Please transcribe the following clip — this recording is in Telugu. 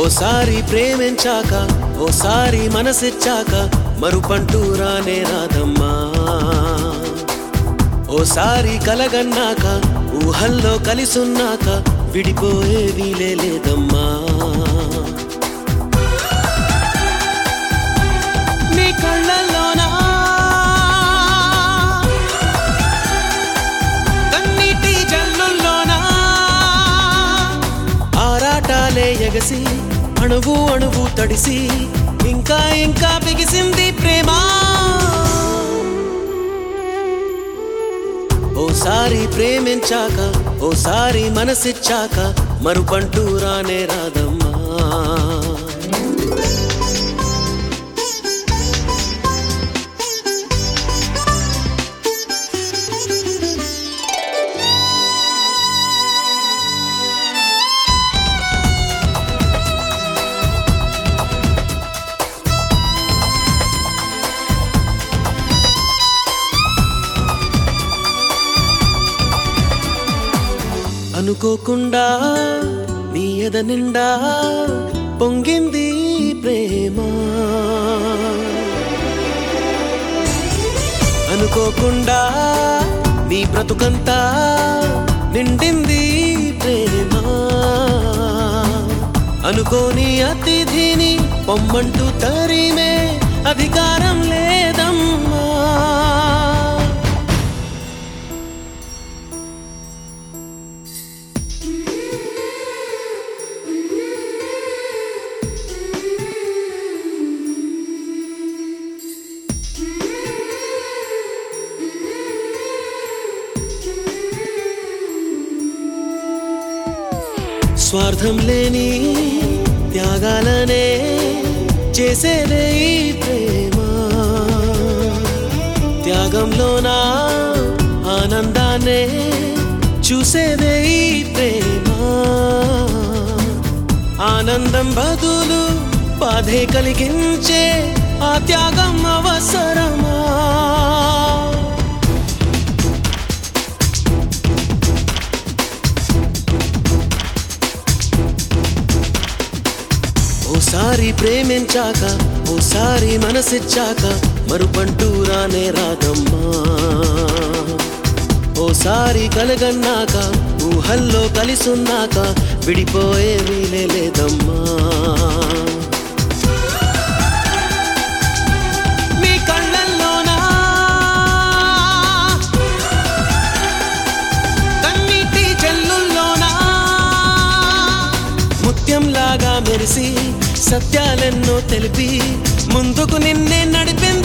ఓసారి ప్రేమించాక ఓసారి మనసిచ్చాక మరుపంటూ రానే రాదమ్మా ఓసారి కలగన్నాక ఊహల్లో కలిసున్నాక విడిపోయే వీలే లేదమ్మా నీ కళ్ళల్లోనా కన్నీటి జల్లుల్లోనా ఆరాటాలే ఎగసి అణువు అణువు తడిసి ఇంకా ఇంకా బిగిసింది ప్రేమ ఓసారి ప్రేమించాక ఓసారి మనసిచ్చాక మరుపంటూ రానే రాదమ్మా అనుకోకుండా నీ ఎద నిండా పొంగింది ప్రేమ అనుకోకుండా నీ బ్రతుకంతా నిండింది ప్రేమ అనుకోని అతిథిని పొమ్మంటూ తరిమే అధికారం లేదమ్మా స్వార్థం లేని త్యాగాలనే చేసేదే ఈ ప్రేమ త్యాగంలోనా ఆనందాన్నే చూసేదే ఈ ప్రేమ ఆనందం బదులు బాధే కలిగించే ఆ త్యాగం అవసరమా ఓసారి ప్రేమించాక ఓసారి మనసిచ్చాక మరుపంటూ రానే రాదమ్మా ఓసారి కలగన్నాక ఊహల్లో కలిసున్నాక విడిపోయే వీలే లేదమ్మా నీ కళ్ళల్లోనా కన్నీటి జల్లుల్లోనా ముత్యంలాగా మెరిసి సత్యాలెన్నో తెలిపి ముందుకు నిన్నే నడిపింది